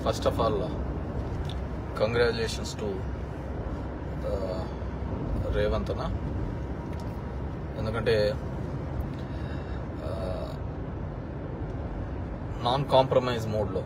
first of all congratulations to Revanth అన్న ఎందుకంటే non compromise మోడ్లో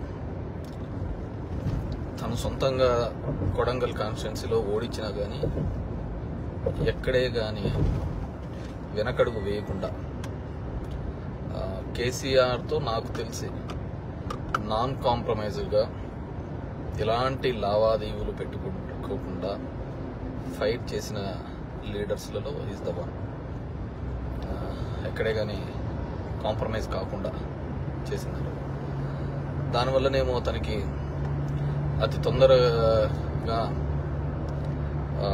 తను సొంతంగా కొడంగల్ కాన్స్టిట్యున్సీలో ఓడించినా కానీ ఎక్కడే కానీ వెనకడుగు వేయకుండా ఆ, కేసీఆర్తో నాకు తెలిసి నాన్ కాంప్రమైజ్గా ఎలాంటి లావాదేవీలు పెట్టుకోకుండా ఫైట్ చేసిన లీడర్స్లలో ఈజ్ ద వన్ ఎక్కడే కానీ కాంప్రమైజ్ కాకుండా చేసినారు దానివల్లనేమో తనకి అతి తొందరగా ఆ,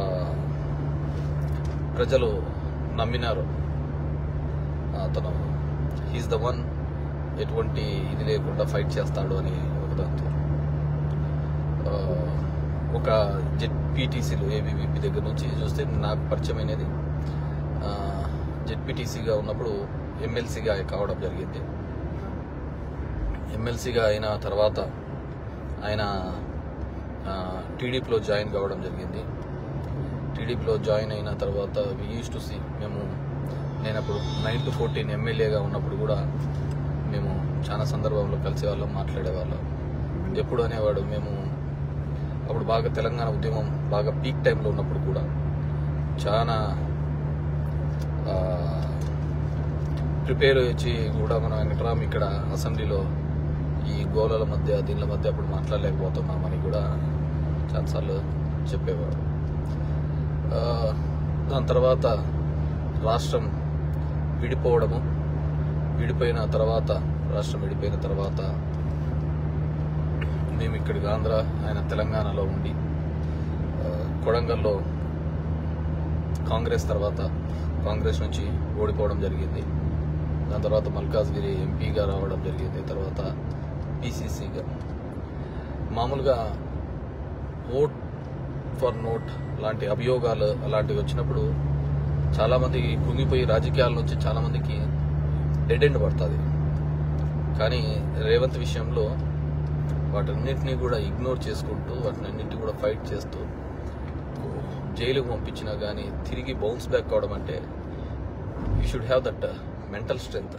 ప్రజలు నమ్మినారు అతను హీస్ ద వన్ ఎటువంటి ఇది లేకుండా ఫైట్ చేస్తాడు అని ఒక దాంతో ఆ, ఒక జెడ్పీటీసీలు ఏబీవీపీ దగ్గర నుంచి చూస్తే నాకు పరిచయమైనది జెడ్పీటీసీగా ఉన్నప్పుడు ఎమ్మెల్సీగా కావడం జరిగింది ఎమ్మెల్సీగా అయిన తర్వాత ఆయన టీడీపీలో జాయిన్ కావడం జరిగింది టీడీపీలో జాయిన్ అయిన తర్వాత వి యూస్ టు సి మేము నేను అప్పుడు నైన్ టు ఫోర్టీన్ ఎమ్మెల్యేగా ఉన్నప్పుడు కూడా మేము చాలా సందర్భంలో కలిసేవాళ్ళం మాట్లాడేవాళ్ళం ఎప్పుడు అనేవాడు మేము అప్పుడు బాగా తెలంగాణ ఉద్యమం బాగా పీక్ టైంలో ఉన్నప్పుడు కూడా చాలా ప్రిపేర్ వచ్చి కూడా మనం వెంకటరామ్ ఇక్కడ అసెంబ్లీలో ఈ గోళల మధ్య దీనిల మధ్య అప్పుడు మాట్లాడలేకపోతున్నామని కూడా చాలాసార్లు చెప్పేవాడు ఆ, దాని తర్వాత రాష్ట్రం విడిపోవడము విడిపోయిన తర్వాత రాష్ట్రం విడిపోయిన తర్వాత మేము ఇక్కడికి ఆంధ్ర ఆయన తెలంగాణలో ఉండి ఆ, కొడంగల్లో కాంగ్రెస్ తర్వాత కాంగ్రెస్ నుంచి ఓడిపోవడం జరిగింది దాని తర్వాత మల్కాజ్గిరి ఎంపీగా రావడం జరిగింది తర్వాత పీసీసీగా మామూలుగా ఓట్ ఫర్ నోట్ లాంటి అభియోగాలు అలాంటివి వచ్చినప్పుడు చాలామంది కుంగిపోయి రాజకీయాల నుంచి చాలామందికి డెడ్ ఎండ్ పడుతుంది కానీ రేవంత్ విషయంలో వాటన్నిటిని కూడా ఇగ్నోర్ చేసుకుంటూ వాటినన్నింటినీ కూడా ఫైట్ చేస్తూ జైలుకు పంపించినా కానీ తిరిగి బౌన్స్ బ్యాక్ కావడం అంటే you should have that mental strength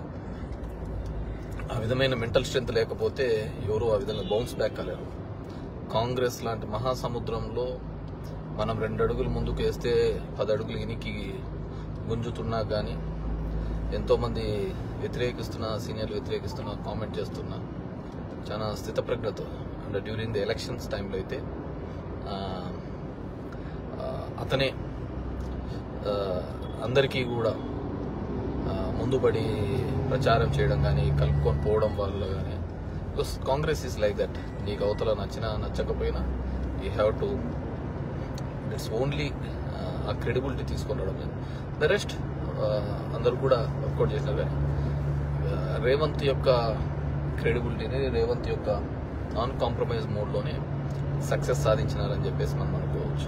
ఆ విధమైన మెంటల్ స్ట్రెంగ్త్ లేకపోతే ఎవరు ఆ విధంగా బౌన్స్ బ్యాక్ కాలేరు కాంగ్రెస్ లాంటి మహాసముద్రంలో మనం రెండు అడుగులు ముందుకు వేస్తే పది అడుగులు ఇనికి గుంజుతున్నా కానీ ఎంతోమంది వ్యతిరేకిస్తున్న సీనియర్లు వ్యతిరేకిస్తున్న కామెంట్ చేస్తున్నా చాలా స్థితప్రజ్ఞతో అండ్ డ్యూరింగ్ ది ఎలక్షన్స్ టైంలో అయితే ఆ, ఆ, అతనే ఆ, అందరికీ కూడా ఆ, ముందుబడి ప్రచారం చేయడం కానీ కలుపుకొని పోవడం వల్ల కానీ because Congress is like that నీకు అవతల నచ్చినా నచ్చకపోయినా you have to it's only ఆ క్రెడిబిలిటీ తీసుకొని రావడం ద రెస్ట్ అందరూ కూడా వర్కౌట్ చేసినారు కానీ ఆ, రేవంత్ యొక్క క్రెడిబిలిటీని రేవంత్ యొక్క నాన్ కాంప్రమైజ్ మోడ్లోనే సక్సెస్ సాధించినారని చెప్పేసి మనం అనుకోవచ్చు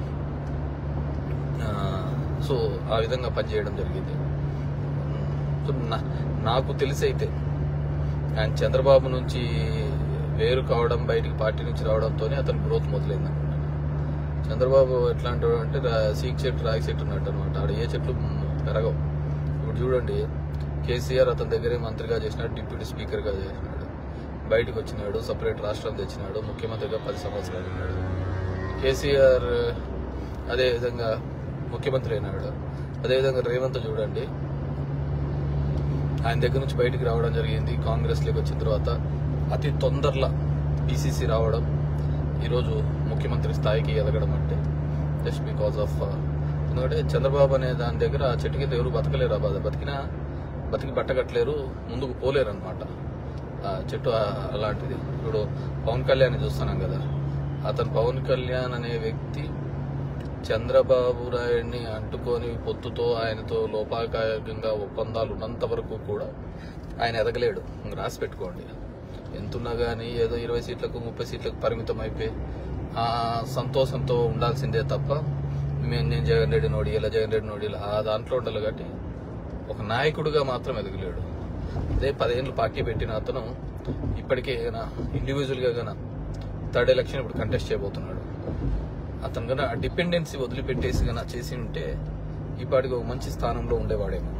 ఆ, సో ఆ విధంగా పనిచేయడం జరిగింది సో నా- నాకు తెలిసి అయితే ఆయన చంద్రబాబు నుంచి వేరు కావడం బయటికి పార్టీ నుంచి రావడంతోనే అతని గ్రోత్ మొదలైంది అనుకుంటాను చంద్రబాబు ఎట్లాంటి వాడు అంటే రా- సీక్ చెట్టు రాగి చెట్టు ఉన్నట్టు అనమాట ఆడ ఏ చెట్లు పెరగవు ఇప్పుడు చూడండి కేసీఆర్ అతని దగ్గరే మంత్రిగా చేసినాడు డిప్యూటీ స్పీకర్గా చేసినాడు బయటకు వచ్చినాడు సపరేట్ రాష్ట్రం తెచ్చినాడు ముఖ్యమంత్రిగా పది సంవత్సరాలు ఉన్నాడు కేసీఆర్ అదే విధంగా ముఖ్యమంత్రి అయినాడు అదేవిధంగా రేవంత్ చూడండి ఆయన దగ్గర నుంచి బయటికి రావడం జరిగింది కాంగ్రెస్లోకి వచ్చిన తర్వాత అతి తొందరలో పీసీసీ రావడం ఈరోజు ముఖ్యమంత్రి స్థాయికి ఎదగడం అంటే జస్ట్ బికాస్ ఆఫ్ ఎందుకంటే చంద్రబాబు అనే దాని దగ్గర ఆ చెట్టు కింద ఎవరు బతకలేరు ఆ బాధ బతికినా బతికి బట్టకట్లేరు ముందుకు పోలేరు అనమాట ఆ చెట్టు ఆ- అలాంటిది ఇప్పుడు పవన్ కళ్యాణ్ చూస్తున్నాం కదా అతను పవన్ కళ్యాణ్ అనే వ్యక్తి చంద్రబాబు నాయుడిని అంటుకొని పొత్తుతో ఆయనతో లోపాకాయంగా ఒప్పందాలు ఉన్నంత వరకు కూడా ఆయన ఎదగలేడు ఇంక రాసి పెట్టుకోండి ఎంతున్నా కానీ ఏదో ఇరవై సీట్లకు ముప్పై సీట్లకు పరిమితం అయిపోయి ఆ సంతోషంతో ఉండాల్సిందే తప్ప మేము నేను జగన్ రెడ్డి నోడి ఇలా జగన్ రెడ్డి నోడి ఇలా ఆ దాంట్లో ఉండాలి కాబట్టి ఒక నాయకుడిగా మాత్రం ఎదగలేడు అదే పదేళ్ళు పార్టీ పెట్టిన అతను ఇప్పటికే ఇండివిజువల్గా గాన థర్డ్ ఎలక్షన్ ఇప్పుడు కంటెస్ట్ చేయబోతున్నాడు అతను కన్నా ఆ డిపెండెన్సీ వదిలిపెట్టేసి కన్నా చేసి ఉంటే ఈ పాటికి ఒక మంచి స్థానంలో ఉండేవాడేమో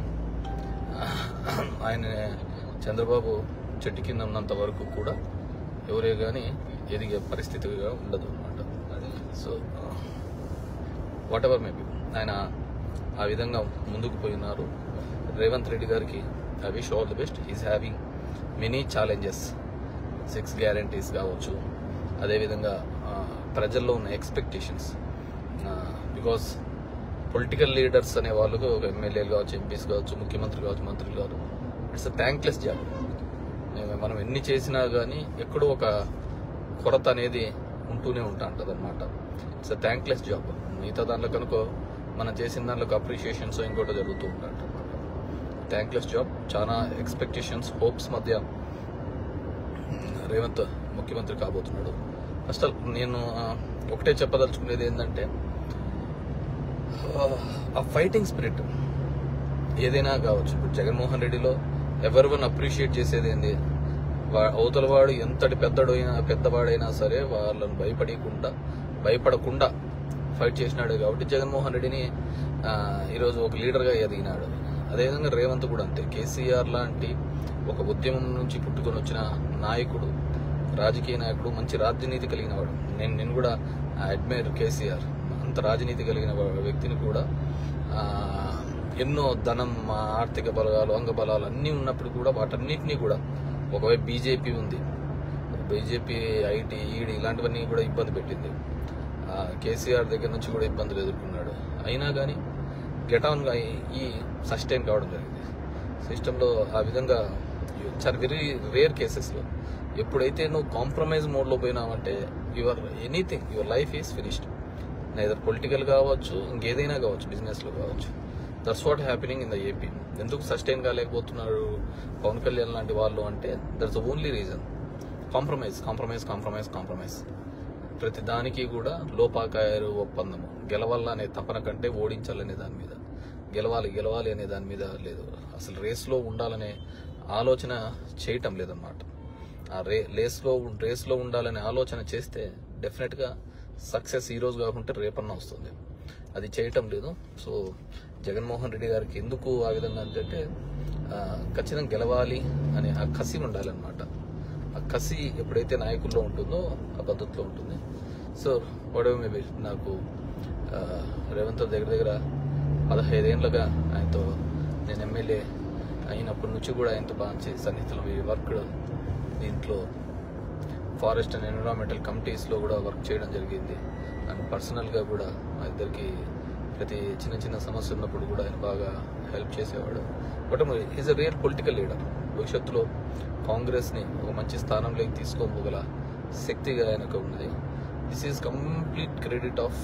ఆయన చంద్రబాబు చెట్టు కింద ఉన్నంత వరకు కూడా ఎవరే కానీ ఎదిగే పరిస్థితిగా ఉండదు అనమాట సో వాట్ ఎవర్ మేబీ ఆయన ఆ విధంగా ముందుకు పోయినారు రేవంత్ రెడ్డి గారికి I wish all the best is having many challenges six guarantees కావచ్చు అదేవిధంగా ఆ, ప్రజల్లో ఉన్న ఎక్స్పెక్టేషన్స్ బికాస్ పొలిటికల్ లీడర్స్ అనే వాళ్ళకు ఒక ఎమ్మెల్యేలు కావచ్చు ఎంపీస్ కావచ్చు ముఖ్యమంత్రి కావచ్చు మంత్రులు కావచ్చు ఇట్స్ అ థ్యాంక్లెస్ జాబ్ మనం ఎన్ని చేసినా కానీ ఎక్కడో ఒక కొరత అనేది ఉంటూనే ఉంటా ఉంటుంది అనమాట ఇట్స్ అ థ్యాంక్లెస్ జాబ్ మిగతా దాంట్లో కనుక మనం చేసిన దాంట్లో అప్రిషియేషన్స్ ఇంకోటి జరుగుతూ ఉంటాయి అనమాట థ్యాంక్లెస్ జాబ్ చాలా ఎక్స్పెక్టేషన్స్ హోప్స్ మధ్య రేవంత్ ముఖ్యమంత్రి కాబోతున్నాడు ఫస్ట్ ఆల్ నేను ఆ, ఒకటే చెప్పదలుచుకునేది ఏంటంటే ఆ ఫైటింగ్ స్పిరిట్ ఏదైనా కావచ్చు ఇప్పుడు జగన్మోహన్ రెడ్డిలో ఎవరివన్ అప్రిషియేట్ చేసేది ఏంది వా- అవతల వాడు ఎంతటి పెద్దడైనా పెద్దవాడైనా సరే వాళ్ళని భయపడకుండా భయపడకుండా ఫైట్ చేసినాడు కాబట్టి జగన్మోహన్ రెడ్డిని ఆ, ఈరోజు ఒక లీడర్గా ఎదిగినాడు అదేవిధంగా రేవంత్ కూడా అంతే కేసీఆర్ లాంటి ఒక ఉద్యమం నుంచి పుట్టుకొని వచ్చిన నాయకుడు రాజకీయ నాయకుడు మంచి రాజనీతి కలిగిన వాడు నేను నేను కూడా అడ్మైర్ కేసీఆర్ అంత రాజనీతి కలిగిన వా- వ్యక్తిని కూడా ఆ, ఎన్నో ధనం ఆ, ఆర్థిక బలాలు అంగ బలాలు అన్నీ ఉన్నప్పుడు కూడా వాటన్నిటినీ కూడా ఒకవైపు బీజేపీ ఉంది బీజేపీ ఐటీ ఈడీ ఇలాంటివన్నీ కూడా ఇబ్బంది పెట్టింది ఆ, కేసీఆర్ దగ్గర నుంచి కూడా ఇబ్బందులు ఎదుర్కొన్నాడు అయినా కానీ గెట్ ఆన్ గా ఈ- ఈ సస్టైన్ కావడం జరిగింది సిస్టంలో ఆ విధంగా చాలా వెరీ రేర్ కేసెస్లో ఎప్పుడైతే నువ్వు కాంప్రమైజ్ మోడ్లో పోయినావంటే your anything your life is finished neither political కావచ్చు ఇంకేదైనా కావచ్చు బిజినెస్లో కావచ్చు that's what happening in the AP ఎందుకు సస్టైన్ కాలేకపోతున్నారు పవన్ కళ్యాణ్ లాంటి వాళ్ళు అంటే that's only reason compromise compromise compromise compromise ప్రతి దానికి కూడా లోపాకాయరు ఒప్పందము గెలవాలనే తపన కంటే ఓడించాలనే దాని మీద గెలవాలి గెలవాలి అనే దాని మీద లేదు అసలు రేస్లో ఉండాలనే ఆలోచన చేయటం లేదన్నమాట ఆ రే రేస్లో రేస్లో ఉండాలనే ఆలోచన చేస్తే డెఫినెట్గా సక్సెస్ ఈ రోజు కాకుంటే రేపన్నా వస్తుంది అది చేయటం లేదు సో జగన్మోహన్ రెడ్డి గారికి ఎందుకు ఆ విధంగా అంటే ఆ, ఖచ్చితంగా గెలవాలి అనే ఆ కసి ఉండాలన్నమాట ఆ కసి ఎప్పుడైతే నాయకుల్లో ఉంటుందో ఆ పద్ధతిలో ఉంటుంది సో వాడవ మేబీ నాకు ఆ, రేవంత్ దగ్గర దగ్గర పదహైదేళ్ళుగా ఆయనతో నేను ఎమ్మెల్యే అయినప్పటి నుంచి కూడా ఆయనతో బాగా సన్నిహితులు వర్క్ దీంట్లో ఫారెస్ట్ అండ్ ఎన్విరాన్మెంటల్ కమిటీస్లో కూడా వర్క్ చేయడం జరిగింది అండ్ పర్సనల్గా కూడా మా ఇద్దరికి ప్రతి చిన్న చిన్న సమస్య ఉన్నప్పుడు కూడా ఆయన బాగా హెల్ప్ చేసేవాడు but is a real political leader భవిష్యత్తులో కాంగ్రెస్ని ఒక మంచి స్థానంలోకి తీసుకోగల శక్తిగా ఆయనకు ఉన్నది this is complete credit of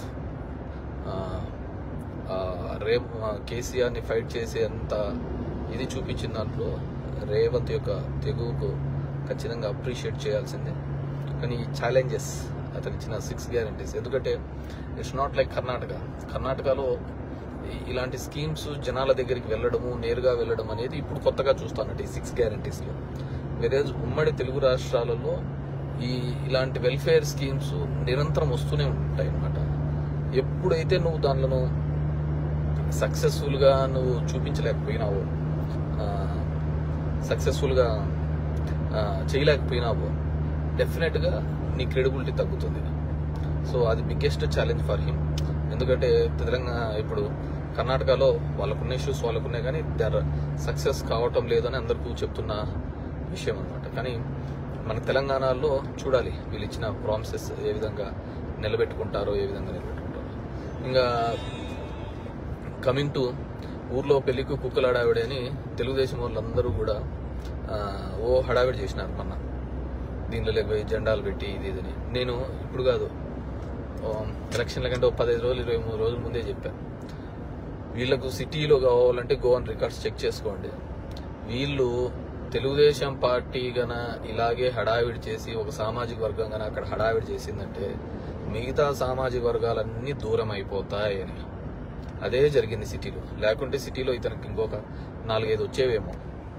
రేవ్ కేసీఆర్ని ఫైట్ చేసే అంత ఇది చూపించిన దాంట్లో రేవంత్ యొక్క తెగువకు ఖచ్చితంగా అప్రిషియేట్ చేయాల్సిందే కానీ ఈ ఛాలెంజెస్ అతను ఇచ్చిన సిక్స్ గ్యారంటీస్ ఎందుకంటే ఇట్స్ నాట్ లైక్ కర్ణాటక కర్ణాటకలో ఈ- ఇలాంటి స్కీమ్స్ జనాల దగ్గరికి వెళ్ళడము నేరుగా వెళ్ళడం అనేది ఇప్పుడు కొత్తగా చూస్తానట్టు ఈ సిక్స్ గ్యారంటీస్లో వేరే ఉమ్మడి తెలుగు రాష్ట్రాలలో ఈ ఇలాంటి వెల్ఫేర్ స్కీమ్స్ నిరంతరం వస్తూనే ఉంటాయి అన్నమాట ఎప్పుడైతే నువ్వు దానిలో సక్సెస్ఫుల్గా నువ్వు చూపించలేకపోయినావు సక్సెస్ఫుల్గా చేయలేకపోయినావు డెఫినెట్గా నీ క్రెడిబిలిటీ తగ్గుతుంది సో అది బిగ్గెస్ట్ ఛాలెంజ్ ఫర్ హిమ్ ఎందుకంటే తెలంగాణ ఇప్పుడు కర్ణాటకలో వాళ్ళకున్న ఇష్యూస్ వాళ్ళకున్నాయి కానీ దర్ సక్సెస్ కావటం లేదని అందరికీ చెప్తున్న విషయం అనమాట కానీ మన తెలంగాణలో చూడాలి వీళ్ళు ఇచ్చిన ప్రామిసెస్ ఏ విధంగా నిలబెట్టుకుంటారో ఏ విధంగా నిలబెట్టుకుంటారో ఇంకా కమింగ్ టు ఊర్లో పెళ్లికి కుక్కలు హడావిడి అని తెలుగుదేశం వాళ్ళందరూ కూడా ఆ, ఓ హడావిడి చేసినారు మొన్న దీనిలో లేకపోయి జెండాలు పెట్టి ఇది ఇదని నేను ఇప్పుడు కాదు ఓ, ఎలక్షన్ల కంటే ఒక పదిహేను రోజులు ఇరవై మూడు రోజుల ముందే చెప్పాను వీళ్ళకు సిటీలో కావాలంటే గోవన్ రికార్డ్స్ చెక్ చేసుకోండి వీళ్ళు తెలుగుదేశం పార్టీ గన ఇలాగే హడావిడి చేసి ఒక సామాజిక వర్గం గన అక్కడ హడావిడి చేసిందంటే మిగతా సామాజిక వర్గాలన్నీ దూరం అయిపోతాయి అని అదే జరిగింది సిటీలో లేకుంటే సిటీలో ఇతనికి ఇంకొక నాలుగైదు వచ్చేవేమో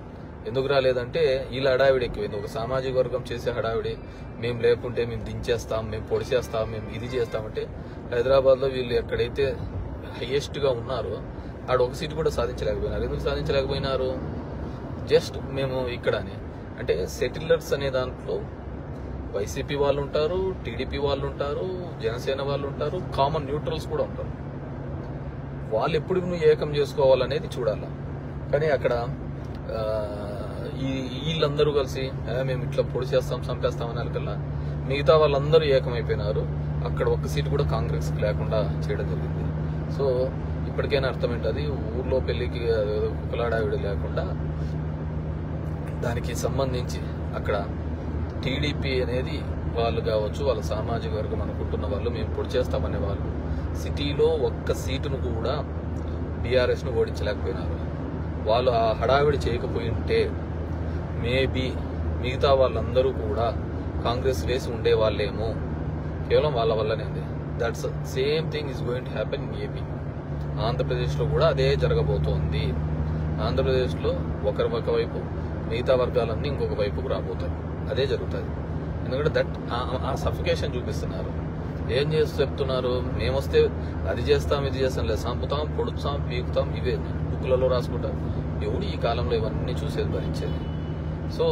ఎందుకు రాలేదంటే వీళ్ళ హడావిడి ఎక్కువైంది ఒక సామాజిక వర్గం చేసే హడావిడి మేము లేకుంటే మేము దించేస్తాం మేము పొడిచేస్తాం మేము ఇది చేస్తామంటే హైదరాబాద్లో వీళ్ళు ఎక్కడైతే హైయెస్ట్ గా ఉన్నారో ఆడ ఒక సీటు కూడా సాధించలేకపోయినారు ఎందుకు సాధించలేకపోయినారు జస్ట్ మేము ఇక్కడనే అంటే సెటిలర్స్ అనే దాంట్లో వైసీపీ వాళ్ళు ఉంటారు టీడీపీ వాళ్ళు ఉంటారు జనసేన వాళ్ళు ఉంటారు కామన్ న్యూట్రల్స్ కూడా ఉంటారు వాళ్ళు ఎప్పుడు నువ్వు ఏకం చేసుకోవాలనేది చూడాలి కానీ అక్కడ ఆ, ఈ వీళ్ళందరూ కలిసి "ఆ, మేము ఇట్లా పొడి చేస్తాం చంపేస్తాం అనే కల్లా మిగతా వాళ్ళందరూ ఏకమైపోయినారు అక్కడ ఒక్క సీటు కూడా కాంగ్రెస్ లేకుండా చేయడం జరిగింది సో ఇప్పటికైనా అర్థం ఏంటది ఊర్లో పెళ్లికి కులాడావిడి లేకుండా దానికి సంబంధించి అక్కడ టీడీపీ అనేది వాళ్ళు కావచ్చు వాళ్ళ సామాజిక వర్గం అనుకుంటున్న వాళ్ళు మేము పొడి చేస్తామనే వాళ్ళు సిటీలో ఒక్క సీటును కూడా బీఆర్ఎస్ ను ఓడించలేకపోయినారు వాళ్ళు ఆ హడావిడి చేయకపోయి ఉంటే మేబీ మిగతా వాళ్ళందరూ కూడా కాంగ్రెస్ వేసి ఉండే వాళ్ళేమో కేవలం వాళ్ళ వల్లనే ఉంది that's same thing is going to happen in AP ఆంధ్రప్రదేశ్లో కూడా అదే జరగబోతోంది ఆంధ్రప్రదేశ్లో ఒకరి ఒక వైపు మిగతా వర్గాలన్నీ ఇంకొక వైపుకు రాబోతాయి అదే జరుగుతుంది ఎందుకంటే దట్ ఆ సఫికేషన్ చూపిస్తున్నారు ఏం చేసి చెప్తున్నారు మేమొస్తే అది చేస్తాం ఇది చేస్తాం లేదు సంపుతాం పొడుస్తాం పీకుతాం ఇవే బుక్లలో రాసుకుంటాం ఎవడు ఈ కాలంలో ఇవన్నీ చూసేది భరించేది సో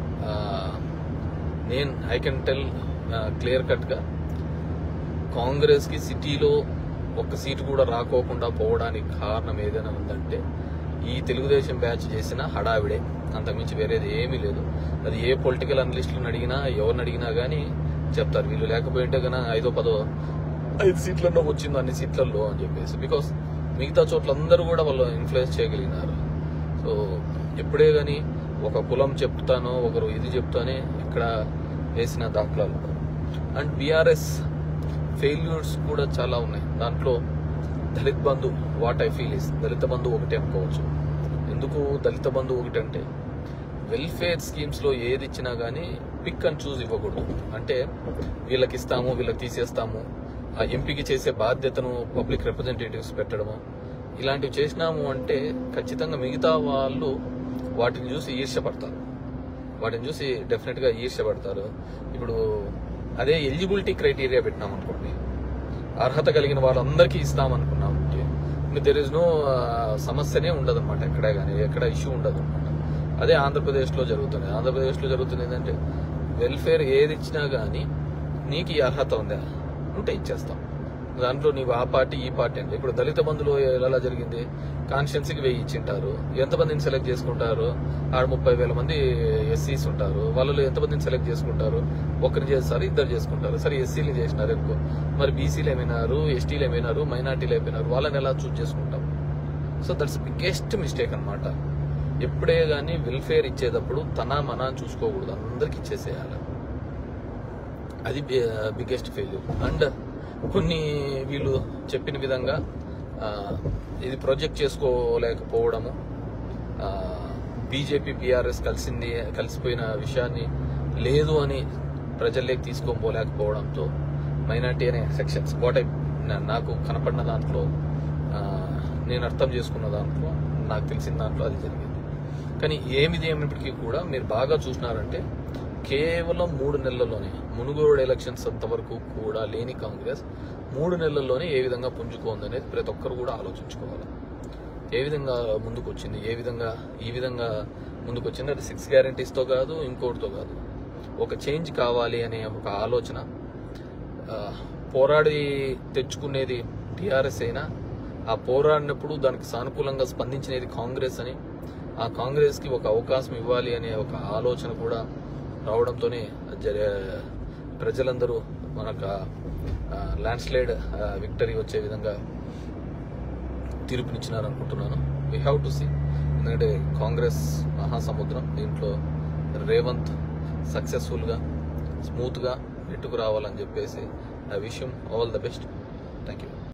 నేను ఐ కెన్ టెల్ క్లియర్ కట్గా కాంగ్రెస్ కి సిటీలో ఒక్క సీటు కూడా రాకోకుండా పోవడానికి కారణం ఏదైనా ఉందంటే ఈ తెలుగుదేశం బ్యాచ్ చేసిన హడావిడే అంతకుమించి వేరేది ఏమీ లేదు అది ఏ పొలిటికల్ అనలిస్టులను అడిగినా ఎవరిని అడిగినా గానీ చెప్తారు వీళ్ళు లేకపోయింటే గన ఐదో పదో ఐదు సీట్లలో వచ్చింది అన్ని సీట్లలో అని చెప్పేసి బికాస్ మిగతా చోట్ల అందరూ కూడా వాళ్ళు ఇన్ఫ్లుయెన్స్ చేయగలిగినారు సో ఎప్పుడే గాని ఒక కులం చెప్తానో ఒకరు ఇది చెప్తానే ఇక్కడ వేసిన దాఖలాలు అండ్ బీఆర్ఎస్ ఫెయిల్యూర్స్ కూడా చాలా ఉన్నాయి దాంట్లో Dalit Bandhu what I feel is Dalit Bandhu ఒకటే అనుకోవచ్చు ఎందుకు దళిత బంధు ఒకటి అంటే వెల్ఫేర్ స్కీమ్స్ లో ఏది ఇచ్చినా గానీ పిక్ అండ్ చూస్ ఇవ్వకూడదు అంటే వీళ్ళకి ఇస్తాము వీళ్ళకి తీసేస్తాము ఆ ఎంపిక చేసే బాధ్యతను పబ్లిక్ రిప్రజెంటేటివ్స్ పెట్టడము ఇలాంటివి చేసినాము అంటే ఖచ్చితంగా మిగతా వాళ్ళు వాటిని చూసి ఈర్ష్యపడతారు వాటిని చూసి డెఫినెట్ గా ఈర్ష్యపడతారు ఇప్పుడు అదే ఎలిజిబిలిటీ క్రైటీరియా పెట్టినాం అనుకోండి అర్హత కలిగిన వాళ్ళందరికీ ఇస్తాం అనుకున్నాం దెర్ ఇస్ నో సమస్యనే ఉండదు అనమాట ఎక్కడే కానీ ఎక్కడ ఇష్యూ ఉండదు అనమాట అదే ఆంధ్రప్రదేశ్ లో జరుగుతుంది ఆంధ్రప్రదేశ్ లో జరుగుతుంది ఏంటంటే వెల్ఫేర్ ఏది ఇచ్చినా గానీ నీకు ఈ అర్హత ఉందా ఉంటే ఇచ్చేస్తాం దాంట్లో నీకు ఆ పార్టీ ఈ పార్టీ అంటే ఇప్పుడు దళిత బంధులో ఎలా జరిగింది కాన్స్టిట్యున్సీకి వెయ్యి ఇచ్చింటారు ఎంతమందిని సెలెక్ట్ చేసుకుంటారు ఆడ ముప్పై వేల మంది ఎస్సీస్ ఉంటారు వాళ్ళలో ఎంతమందిని సెలెక్ట్ చేసుకుంటారు ఒకరిని చేస్తారు ఇద్దరు చేసుకుంటారు సరే ఎస్సీలు చేసినారు అనుకో మరి బీసీలు ఏమైనారు ఎస్టీలు ఏమైనారు మైనార్టీలు అయిపోయినారు వాళ్ళని ఎలా చూస్ చేసుకుంటాం సో దట్స్ బిగ్గెస్ట్ మిస్టేక్ అన్నమాట ఎప్పుడే గానీ వెల్ఫేర్ ఇచ్చేటప్పుడు తన మన అని చూసుకోకూడదు అందరికి ఇచ్చేసేయాలి అది బిగ్గెస్ట్ ఫెయిల్యూర్ అండ్ కొన్ని వీళ్ళు చెప్పిన విధంగా ఆ, ఇది ప్రొజెక్ట్ చేసుకోలేకపోవడము బీజేపీ బీఆర్ఎస్ కలిసింది కలిసిపోయిన విషయాన్ని లేదు అని ప్రజల్లోకి తీసుకొని పోలేకపోవడంతో మైనార్టీ అనే సెక్షన్స్ వాట్ ఐ నాకు కనపడిన దాంట్లో ఆ, నేను అర్థం చేసుకున్న దాంట్లో నాకు తెలిసిన దాంట్లో అది జరిగింది కానీ ఏమిది ఏమిటికి కూడా మీరు బాగా చూసినారంటే కేవలం మూడు నెలల్లోనే మునుగోడు ఎలక్షన్స్ అంతవరకు కూడా లేని కాంగ్రెస్ మూడు నెలల్లోనే ఏ విధంగా పుంజుకోంది అనేది ప్రతి ఒక్కరు కూడా ఆలోచించుకోవాలి ఏ విధంగా ముందుకు వచ్చింది ఏ విధంగా ఈ విధంగా ముందుకు వచ్చింది అది సిక్స్ గ్యారంటీస్తో కాదు ఇంకోటితో కాదు ఒక చేంజ్ కావాలి అనే ఒక ఆలోచన ఆ, పోరాడి తెచ్చుకునేది టిఆర్ఎస్ అయినా ఆ పోరాడినప్పుడు దానికి సానుకూలంగా స్పందించినది కాంగ్రెస్ అని ఆ కాంగ్రెస్ కి ఒక అవకాశం ఇవ్వాలి అనే ఒక ఆలోచన కూడా రావడంతోనే జర- ప్రజలందరూ మనకు ల్యాండ్ స్లైడ్ విక్టరీ వచ్చే విధంగా తీర్పునిచ్చినారు అనుకుంటున్నాను వీ హ్యావ్ టు సీ ఎందుకంటే కాంగ్రెస్ మహాసముద్రం దీంట్లో రేవంత్ సక్సెస్ఫుల్గా స్మూత్గా నెట్టుకు రావాలని చెప్పేసి ఐ విషయం all the best thank you